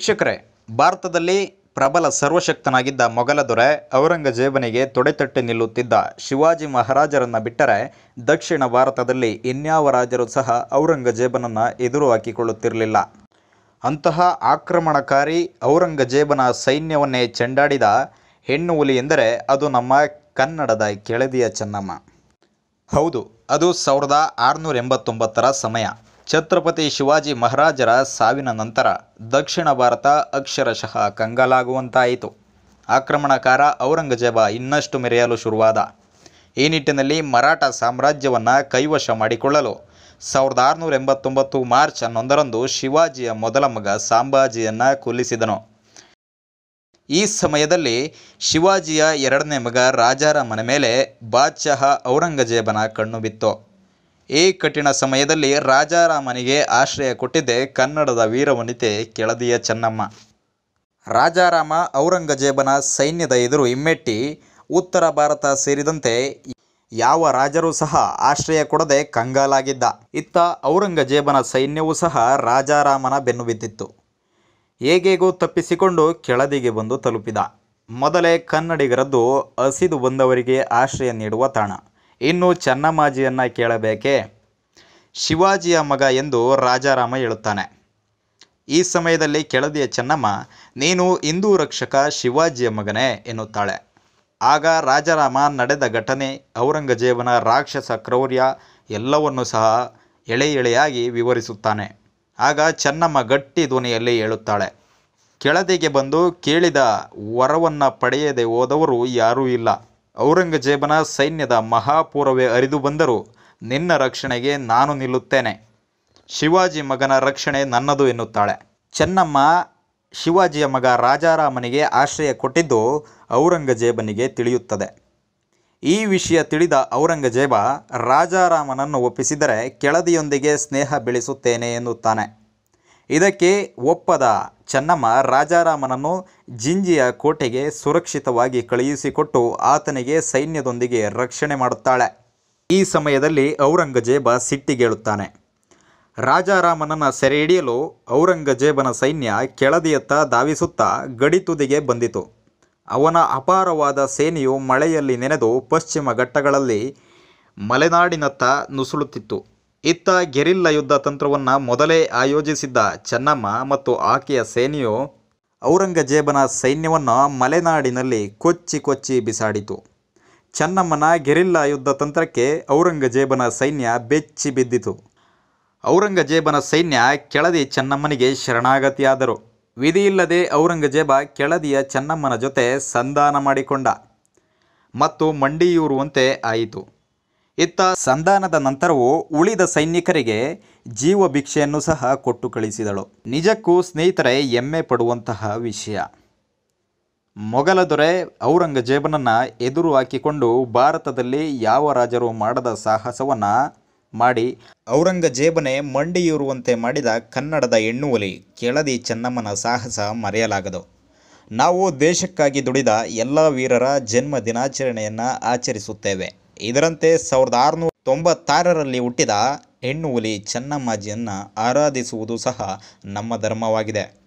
ವೀಕ್ಷಕರೇ ಭಾರತದಲ್ಲಿ ಪ್ರಬಲ ಸರ್ವಶಕ್ತನಾಗಿದ್ದ ಮೊಘಲ ದೊರೆ ಔರಂಗಜೇಬನಿಗೆ ತೊಡೆತಟ್ಟಿ ನಿಲ್ಲುತ್ತಿದ್ದ ಶಿವಾಜಿ ಮಹಾರಾಜರನ್ನು ಬಿಟ್ಟರೆ ದಕ್ಷಿಣ ಭಾರತದಲ್ಲಿ ಇನ್ಯಾವ ರಾಜರು ಸಹ ಔರಂಗಜೇಬನನ್ನು ಎದುರು ಹಾಕಿಕೊಳ್ಳುತ್ತಿರಲಿಲ್ಲ ಅಂತಹ ಆಕ್ರಮಣಕಾರಿ ಔರಂಗಜೇಬನ ಸೈನ್ಯವನ್ನೇ ಚೆಂಡಾಡಿದ ಹೆಣ್ಣು ಹುಲಿ ಎಂದರೆ ಅದು ನಮ್ಮ ಕನ್ನಡದ ಕೆಳದಿಯ ಚೆನ್ನಮ್ಮ ಹೌದು ಅದು ಸಾವಿರದ ಆರುನೂರ ಎಂಬತ್ತೊಂಬತ್ತರ ಸಮಯ ಛತ್ರಪತಿ ಶಿವಾಜಿ ಮಹಾರಾಜರ ಸಾವಿನ ನಂತರ ದಕ್ಷಿಣ ಭಾರತ ಅಕ್ಷರಶಃ ಕಂಗಾಲಾಗುವಂತಾಯಿತು ಆಕ್ರಮಣಕಾರ ಔರಂಗಜೇಬ ಇನ್ನಷ್ಟು ಮೆರೆಯಲು ಶುರುವಾದ ಈ ನಿಟ್ಟಿನಲ್ಲಿ ಮರಾಠ ಸಾಮ್ರಾಜ್ಯವನ್ನು ಕೈವಶ ಮಾಡಿಕೊಳ್ಳಲು ಸಾವಿರದ ಆರುನೂರ ಎಂಬತ್ತೊಂಬತ್ತು ಮಾರ್ಚ್ ಹನ್ನೊಂದರಂದು ಶಿವಾಜಿಯ ಮೊದಲ ಮಗ ಸಾಂಬಾಜಿಯನ್ನು ಕೊಲ್ಲಿಸಿದನು ಈ ಸಮಯದಲ್ಲಿ ಶಿವಾಜಿಯ ಎರಡನೇ ಮಗ ರಾಜಾರಾಮನ ಮೇಲೆ ಬಾದ್ಶಾಹ ಔರಂಗಜೇಬನ ಕಣ್ಣು ಬಿತ್ತು ಈ ಕಠಿಣ ಸಮಯದಲ್ಲಿ ರಾಜಾರಾಮನಿಗೆ ಆಶ್ರಯ ಕೊಟ್ಟಿದ್ದೆ ಕನ್ನಡದ ವೀರವನಿತೆ ಕೆಳದಿಯ ಚೆನ್ನಮ್ಮ ರಾಜಾರಾಮ ಔರಂಗಜೇಬನ ಸೈನ್ಯದ ಎದುರು ಹಿಮ್ಮೆಟ್ಟಿ ಉತ್ತರ ಭಾರತ ಸೇರಿದಂತೆ ಯಾವ ರಾಜರೂ ಸಹ ಆಶ್ರಯ ಕೊಡದೆ ಕಂಗಾಲಾಗಿದ್ದ ಇತ್ತ ಔರಂಗಜೇಬನ ಸೈನ್ಯವೂ ಸಹ ರಾಜಾರಾಮನ ಬೆನ್ನು ಬಿದ್ದಿತ್ತು ಹೇಗೇಗೋ ತಪ್ಪಿಸಿಕೊಂಡು ಕೆಳದಿಗೆ ಬಂದು ತಲುಪಿದ ಮೊದಲೇ ಕನ್ನಡಿಗರದ್ದು ಹಸಿದು ಬಂದವರಿಗೆ ಆಶ್ರಯ ನೀಡುವ ತಾಣ ಇನ್ನು ಚೆನ್ನಮ್ಮಾಜಿಯನ್ನು ಕೇಳಬೇಕೇ ಶಿವಾಜಿಯ ಮಗ ಎಂದು ರಾಜಾರಾಮ ಹೇಳುತ್ತಾನೆ ಈ ಸಮಯದಲ್ಲಿ ಕೆಳದಿಯ ಚೆನ್ನಮ್ಮ ನೀನು ಹಿಂದೂ ರಕ್ಷಕ ಶಿವಾಜಿಯ ಮಗನೇ ಎನ್ನುತ್ತಾಳೆ ಆಗ ರಾಜಾರಾಮ ನಡೆದ ಘಟನೆ ಔರಂಗಜೇಬನ ರಾಕ್ಷಸ ಕ್ರೌರ್ಯ ಎಲ್ಲವನ್ನೂ ಸಹ ಎಳೆ ಎಳೆಯಾಗಿ ವಿವರಿಸುತ್ತಾನೆ ಆಗ ಚೆನ್ನಮ್ಮ ಗಟ್ಟಿ ಧ್ವನಿಯಲ್ಲಿ ಹೇಳುತ್ತಾಳೆ ಕೆಳದಿಗೆ ಬಂದು ಕೇಳಿದ ವರವನ್ನು ಪಡೆಯದೆ ಹೋದವರು ಯಾರೂ ಇಲ್ಲ ಔರಂಗಜೇಬನ ಸೈನ್ಯದ ಮಹಾಪೂರವೇ ಹರಿದು ಬಂದರೂ ನಿನ್ನ ರಕ್ಷಣೆಗೆ ನಾನು ನಿಲ್ಲುತ್ತೇನೆ ಶಿವಾಜಿ ಮಗನ ರಕ್ಷಣೆ ನನ್ನದು ಎನ್ನುತ್ತಾಳೆ ಚೆನ್ನಮ್ಮ ಶಿವಾಜಿಯ ಮಗ ರಾಜಾರಾಮನಿಗೆ ಆಶ್ರಯ ಕೊಟ್ಟಿದ್ದು ಔರಂಗಜೇಬನಿಗೆ ತಿಳಿಯುತ್ತದೆ ಈ ವಿಷಯ ತಿಳಿದ ಔರಂಗಜೇಬ ರಾಜಾರಾಮನನ್ನು ಒಪ್ಪಿಸಿದರೆ ಕೆಳದಿಯೊಂದಿಗೆ ಸ್ನೇಹ ಬೆಳೆಸುತ್ತೇನೆ ಎನ್ನುತ್ತಾನೆ ಇದಕ್ಕೆ ಒಪ್ಪದ ಚೆನ್ನಮ್ಮ ರಾಜಾರಾಮನನ್ನು ಜಿಂಜಿಯ ಕೋಟೆಗೆ ಸುರಕ್ಷಿತವಾಗಿ ಕಳುಹಿಸಿಕೊಟ್ಟು ಆತನಿಗೆ ಸೈನ್ಯದೊಂದಿಗೆ ರಕ್ಷಣೆ ಮಾಡುತ್ತಾಳೆ ಈ ಸಮಯದಲ್ಲಿ ಔರಂಗಜೇಬ ಸಿಟ್ಟಿಗೇಳುತ್ತಾನೆ ರಾಜಾರಾಮನನ್ನು ಸೆರೆ ಹಿಡಿಯಲು ಔರಂಗಜೇಬನ ಸೈನ್ಯ ಕೆಳದಿಯತ್ತ ಧಾವಿಸುತ್ತಾ ಗಡಿ ತುದಿಗೆ ಬಂದಿತು ಅವನ ಅಪಾರವಾದ ಸೇನೆಯು ಮಳೆಯಲ್ಲಿ ನೆನೆದು ಪಶ್ಚಿಮ ಘಟ್ಟಗಳಲ್ಲಿ ಮಲೆನಾಡಿನತ್ತ ನುಸುಳುತ್ತಿತ್ತು ಇತ್ತ ಗೆರಿಲ್ಲ ಯುದ್ಧ ತಂತ್ರವನ್ನು ಮೊದಲೇ ಆಯೋಜಿಸಿದ್ದ ಚೆನ್ನಮ್ಮ ಮತ್ತು ಆಕೆಯ ಸೇನೆಯು ಔರಂಗಜೇಬನ ಸೈನ್ಯವನ್ನು ಮಲೆನಾಡಿನಲ್ಲಿ ಕೊಚ್ಚಿ ಕೊಚ್ಚಿ ಬಿಸಾಡಿತು ಚೆನ್ನಮ್ಮನ ಗೆರಿಲ್ಲ ಯುದ್ಧ ತಂತ್ರಕ್ಕೆ ಔರಂಗಜೇಬನ ಸೈನ್ಯ ಬೆಚ್ಚಿ ಬಿದ್ದಿತು ಔರಂಗಜೇಬನ ಸೈನ್ಯ ಕೆಳದಿ ಚೆನ್ನಮ್ಮನಿಗೆ ಶರಣಾಗತಿಯಾದರು ವಿಧಿಯಿಲ್ಲದೆ ಔರಂಗಜೇಬ ಕೆಳದಿಯ ಚೆನ್ನಮ್ಮನ ಜೊತೆ ಸಂಧಾನ ಮಾಡಿಕೊಂಡ ಮತ್ತು ಮಂಡಿಯೂರುವಂತೆ ಆಯಿತು ಇತ್ತ ಸಂಧಾನದ ನಂತರವೂ ಉಳಿದ ಸೈನಿಕರಿಗೆ ಜೀವ ಭಿಕ್ಷೆಯನ್ನು ಸಹ ಕೊಟ್ಟು ಕಳಿಸಿದಳು ನಿಜಕ್ಕೂ ಸ್ನೇಹಿತರೆ ಹೆಮ್ಮೆ ಪಡುವಂತಹ ವಿಷಯ ಮೊಘಲ ದೊರೆ ಔರಂಗಜೇಬನನ್ನು ಎದುರು ಹಾಕಿಕೊಂಡು ಭಾರತದಲ್ಲಿ ಯಾವ ರಾಜರು ಮಾಡದ ಸಾಹಸವನ್ನು ಮಾಡಿ ಔರಂಗಜೇಬನೇ ಮಂಡಿಯೂರುವಂತೆ ಮಾಡಿದ ಕನ್ನಡದ ಹೆಣ್ಣುಹುಲಿ ಕೆಳದಿ ಚೆನ್ನಮ್ಮನ ಸಾಹಸ ಮರೆಯಲಾಗದು ನಾವು ದೇಶಕ್ಕಾಗಿ ದುಡಿದ ಎಲ್ಲ ವೀರರ ಜನ್ಮ ದಿನಾಚರಣೆಯನ್ನು ಆಚರಿಸುತ್ತೇವೆ ಇದರಂತೆ ಸಾವಿರದ ಆರುನೂರ ತೊಂಬತ್ತಾರರಲ್ಲಿ ಹುಟ್ಟಿದ ಹೆಣ್ಣು ಹುಲಿ ಚೆನ್ನಮ್ಮಾಜಿಯನ್ನು ಆರಾಧಿಸುವುದು ಸಹ ನಮ್ಮ ಧರ್ಮವಾಗಿದೆ